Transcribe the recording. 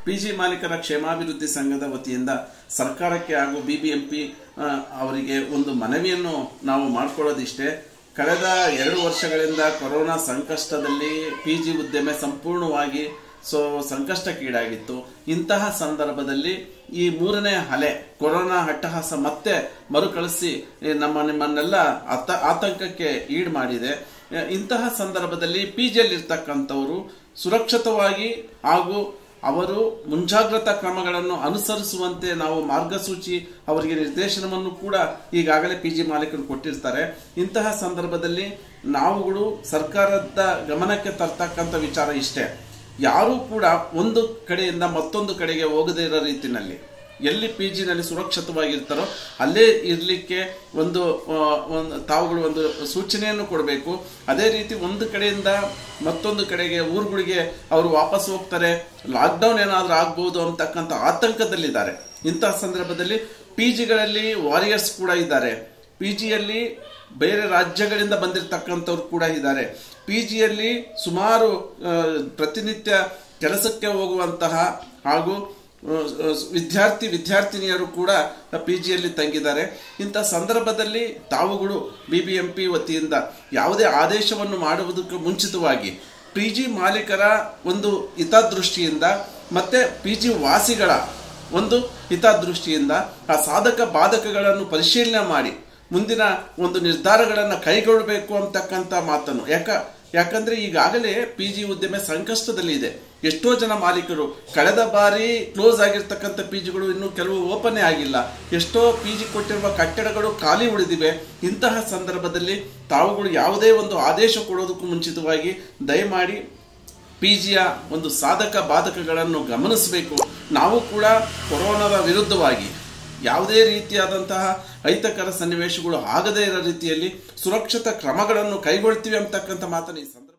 PG ಮಾಲೀಕರ ಕ್ಷೇಮಾಭಿವೃದ್ಧಿ ಸಂಘದ ವತಿಯಿಂದ ಸರ್ಕಾರಕ್ಕೆ ಹಾಗೂ ಬಿಬಿಎಂಪಿ ಅವರಿಗೆ ಒಂದು ಮನವಿಯನ್ನು ನಾವು ಮಾಡ್ಕೊಳ್ಳೋದಿಷ್ಟೇ ಕಳೆದ ಎರಡು ವರ್ಷಗಳಿಂದ ಕೊರೋನಾ ಸಂಕಷ್ಟದಲ್ಲಿ ಪಿ ಜಿ ಉದ್ಯಮ ಸಂಪೂರ್ಣವಾಗಿ ಸೊ ಸಂಕಷ್ಟಕ್ಕೀಡಾಗಿತ್ತು ಇಂತಹ ಸಂದರ್ಭದಲ್ಲಿ ಈ ಮೂರನೇ ಅಲೆ ಕೊರೋನಾ ಹಟ್ಟಹಾಸ ಮತ್ತೆ ಮರುಕಳಿಸಿ ಈ ನಮ್ಮ ನಿಮ್ಮನ್ನೆಲ್ಲ ಆತ ಆತಂಕಕ್ಕೆ ಈಡು ಮಾಡಿದೆ ಇಂತಹ ಸಂದರ್ಭದಲ್ಲಿ ಪಿ ಜಿಯಲ್ಲಿರ್ತಕ್ಕಂಥವರು ಸುರಕ್ಷಿತವಾಗಿ ಹಾಗೂ ಅವರು ಮುಂಜಾಗ್ರತಾ ಕ್ರಮಗಳನ್ನು ಅನುಸರಿಸುವಂತೆ ನಾವು ಮಾರ್ಗಸೂಚಿ ಅವರಿಗೆ ನಿರ್ದೇಶನವನ್ನು ಕೂಡ ಈಗಾಗಲೇ ಪಿ ಜಿ ಮಾಲೀಕರು ಕೊಟ್ಟಿರ್ತಾರೆ ಇಂತಹ ಸಂದರ್ಭದಲ್ಲಿ ನಾವುಗಳು ಸರ್ಕಾರದ ಗಮನಕ್ಕೆ ತರ್ತಕ್ಕಂಥ ವಿಚಾರ ಇಷ್ಟೇ ಯಾರೂ ಕೂಡ ಒಂದು ಕಡೆಯಿಂದ ಮತ್ತೊಂದು ಕಡೆಗೆ ಹೋಗದೇ ಇರೋ ರೀತಿನಲ್ಲಿ ಎಲ್ಲಿ ಪಿ ಜಿನಲ್ಲಿ ಸುರಕ್ಷಿತವಾಗಿರ್ತಾರೋ ಅಲ್ಲೇ ಇರಲಿಕ್ಕೆ ಒಂದು ಆ, ಒಂದು ತಾವುಗಳು ಒಂದು ಸೂಚನೆಯನ್ನು ಕೊಡಬೇಕು ಅದೇ ರೀತಿ ಒಂದು ಕಡೆಯಿಂದ ಮತ್ತೊಂದು ಕಡೆಗೆ ಊರುಗಳಿಗೆ ಅವರು ವಾಪಸ್ ಹೋಗ್ತಾರೆ ಲಾಕ್ಡೌನ್ ಏನಾದರೂ ಆಗ್ಬೋದು ಅಂತಕ್ಕಂಥ ಆತಂಕದಲ್ಲಿದ್ದಾರೆ ಇಂತಹ ಸಂದರ್ಭದಲ್ಲಿ ಪಿ ಜಿಗಳಲ್ಲಿ ವಾರಿಯರ್ಸ್ ಕೂಡ ಇದ್ದಾರೆ ಪಿ ಜಿಯಲ್ಲಿ ಬೇರೆ ರಾಜ್ಯಗಳಿಂದ ಬಂದಿರತಕ್ಕಂಥವ್ರು ಕೂಡ ಇದ್ದಾರೆ ಪಿ ಜಿಯಲ್ಲಿ ಸುಮಾರು ಆ, ಪ್ರತಿನಿತ್ಯ ಕೆಲಸಕ್ಕೆ ಹೋಗುವಂತಹ ಹಾಗೂ ಆ, ವಿದ್ಯಾರ್ಥಿ ವಿದ್ಯಾರ್ಥಿನಿಯರು ಕೂಡ ಪಿ ಜಿಯಲ್ಲಿ ತಂಗಿದ್ದಾರೆ ಇಂಥ ಸಂದರ್ಭದಲ್ಲಿ ತಾವುಗಳು ಬಿ ಬಿ ಎಂ ಪಿ ವತಿಯಿಂದ ಯಾವುದೇ ಆದೇಶವನ್ನು ಮಾಡುವುದಕ್ಕೆ ಮುಂಚಿತವಾಗಿ ಪಿ ಜಿ ಮಾಲೀಕರ ಒಂದು ಹಿತದೃಷ್ಟಿಯಿಂದ ಮತ್ತೆ ಪಿ ಜಿ ವಾಸಿಗಳ ಒಂದು ಹಿತದೃಷ್ಟಿಯಿಂದ ಆ ಸಾಧಕ ಬಾಧಕಗಳನ್ನು ಪರಿಶೀಲನೆ ಮಾಡಿ ಮುಂದಿನ ಒಂದು ನಿರ್ಧಾರಗಳನ್ನು ಕೈಗೊಳ್ಳಬೇಕು ಅಂತಕ್ಕಂಥ ಮಾತನ್ನು ಯಾಕ ಯಾಕಂದ್ರೆ ಈಗಾಗಲೇ ಪಿ ಜಿ ಉದ್ಯಮ ಸಂಕಷ್ಟದಲ್ಲಿ ಇದೆ ಎಷ್ಟೋ ಜನ ಮಾಲೀಕರು ಕಳೆದ ಬಾರಿ ಕ್ಲೋಸ್ ಆಗಿರ್ತಕ್ಕಂಥ ಪಿ ಜಿಗಳು ಇನ್ನೂ ಕೆಲವು ಓಪನ್ ಆಗಿಲ್ಲ ಎಷ್ಟೋ ಪಿ ಜಿ ಕೊಟ್ಟಿರುವ ಕಟ್ಟಡಗಳು ಖಾಲಿ ಉಳಿದಿವೆ ಇಂತಹ ಸಂದರ್ಭದಲ್ಲಿ ತಾವುಗಳು ಯಾವುದೇ ಒಂದು ಆದೇಶ ಕೊಡೋದಕ್ಕೂ ಮುಂಚಿತವಾಗಿ ದಯಮಾಡಿ ಪಿ ಜಿಯ ಒಂದು ಸಾಧಕ ಬಾಧಕಗಳನ್ನು ಗಮನಿಸಬೇಕು ನಾವು ಕೂಡ ಕೊರೋನಾದ ವಿರುದ್ಧವಾಗಿ ಯಾವುದೇ ರೀತಿಯಾದಂತಹ ಅಹಿತಕರ ಸನ್ನಿವೇಶಗಳು ಆಗದೇ ಇರೋ ರೀತಿಯಲ್ಲಿ ಸುರಕ್ಷತಾ ಕ್ರಮಗಳನ್ನು ಕೈಗೊಳ್ತೀವಿ ಅಂತಕ್ಕಂಥ ಮಾತನ್ನು ಈ ಸಂದರ್ಭ